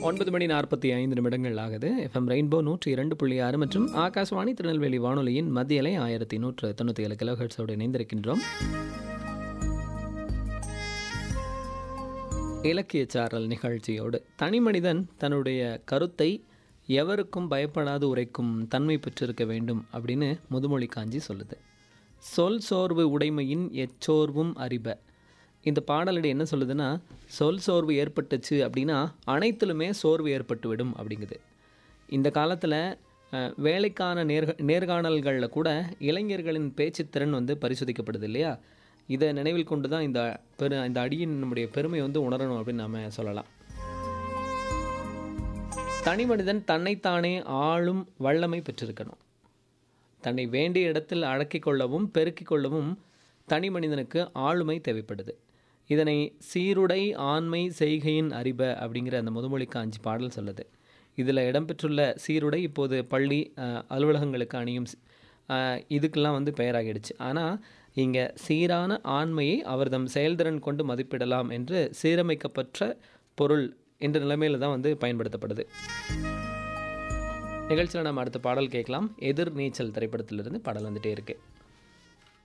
ஒன்பது மணி நாற்பத்தி ஐந்து நிமிடங்கள் ஆகுது எஃப்எம் ரெயின்போ நூற்றி இரண்டு புள்ளி ஆறு மற்றும் ஆகாஷ்வாணி திருநெல்வேலி வானொலியின் மத்திய அலை ஆயிரத்தி நூற்று தொண்ணூற்றி ஏழு கிலோஹெட்ஸோடு இணைந்திருக்கின்றோம் இலக்கிய சாரல் நிகழ்ச்சியோடு தனி மனிதன் தன்னுடைய கருத்தை எவருக்கும் பயப்படாது உரைக்கும் தன்மை பெற்றிருக்க வேண்டும் அப்படின்னு முதுமொழி காஞ்சி சொல்லுது சொல் சோர்வு உடைமையின் எச்சோர்வும் அறிப இந்த பாடலடி என்ன சொல்லுதுன்னா சொல் சோர்வு ஏற்பட்டுச்சு அப்படின்னா அனைத்திலுமே சோர்வு ஏற்பட்டுவிடும் அப்படிங்குது இந்த காலத்தில் அஹ், வேலைக்கான நேர்க நேர்காணல்களில் கூட இளைஞர்களின் பேச்சுத்திறன் வந்து பரிசோதிக்கப்படுது இல்லையா இதை நினைவில் கொண்டு தான் இந்த பெரு இந்த அடியின் நம்முடைய பெருமை வந்து உணரணும் அப்படின்னு நாம் சொல்லலாம் தனி மனிதன் தன்னைத்தானே ஆளும் வல்லமை பெற்றிருக்கணும் தன்னை வேண்டிய இடத்தில் அடக்கிக் கொள்ளவும் பெருக்கிக் கொள்ளவும் தனி மனிதனுக்கு ஆளுமை தேவைப்படுது இதனை சீருடை ஆண்மை செய்கையின் அறிப அப்படிங்கிற அந்த முதுமொழி காஞ்சி பாடல் சொல்லுது இதில் இடம்பெற்றுள்ள சீருடை இப்போது பள்ளி அஹ், அலுவலகங்களுக்கு அணியும் சி- அஹ், இதுக்கெல்லாம் வந்து பெயராகிடுச்சு ஆனால் இங்கே சீரான ஆண்மையை அவர் தம் செயல்திறன் கொண்டு மதிப்பிடலாம் என்று சீரமைக்கப்பட்ட பொருள் என்ற நிலைமையில் தான் வந்து பயன்படுத்தப்படுது நிகழ்ச்சியில் நம்ம அடுத்த பாடல் கேட்கலாம் எதிர் நீச்சல் திரைப்படத்திலிருந்து பாடல் வந்துட்டே இருக்கு